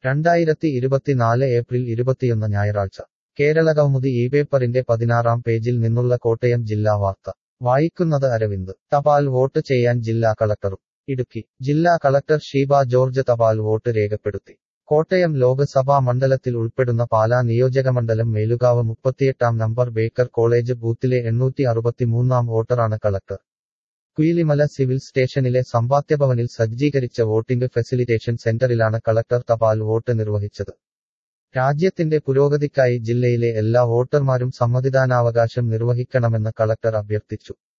രണ്ടായിരത്തി ഇരുപത്തിനാല് ഏപ്രിൽ ഇരുപത്തിയൊന്ന് ഞായറാഴ്ച കേരള കൗമുദി ഈ പേപ്പറിന്റെ പതിനാറാം പേജിൽ നിന്നുള്ള കോട്ടയം ജില്ലാ വാർത്ത വായിക്കുന്നത് അരവിന്ദ് തപാൽ വോട്ട് ചെയ്യാൻ ജില്ലാ കളക്ടറും ഇടുക്കി ജില്ലാ കളക്ടർ ഷീബ ജോർജ് തപാൽ വോട്ട് രേഖപ്പെടുത്തി കോട്ടയം ലോക്സഭാ മണ്ഡലത്തിൽ ഉൾപ്പെടുന്ന പാലാ നിയോജകമണ്ഡലം മേലുകാവ് മുപ്പത്തിയെട്ടാം നമ്പർ ബേക്കർ കോളേജ് ബൂത്തിലെ എണ്ണൂറ്റി അറുപത്തിമൂന്നാം വോട്ടറാണ് കളക്ടർ കുയിലിമല സിവിൽ സ്റ്റേഷനിലെ സമ്പാദ്യഭവനിൽ സജ്ജീകരിച്ച വോട്ടിംഗ് ഫെസിലിറ്റേഷൻ സെന്ററിലാണ് കളക്ടർ തപാൽ വോട്ട് നിർവഹിച്ചത് രാജ്യത്തിന്റെ പുരോഗതിക്കായി ജില്ലയിലെ എല്ലാ വോട്ടർമാരും സമ്മതിദാനാവകാശം നിർവഹിക്കണമെന്ന് കളക്ടർ അഭ്യർത്ഥിച്ചു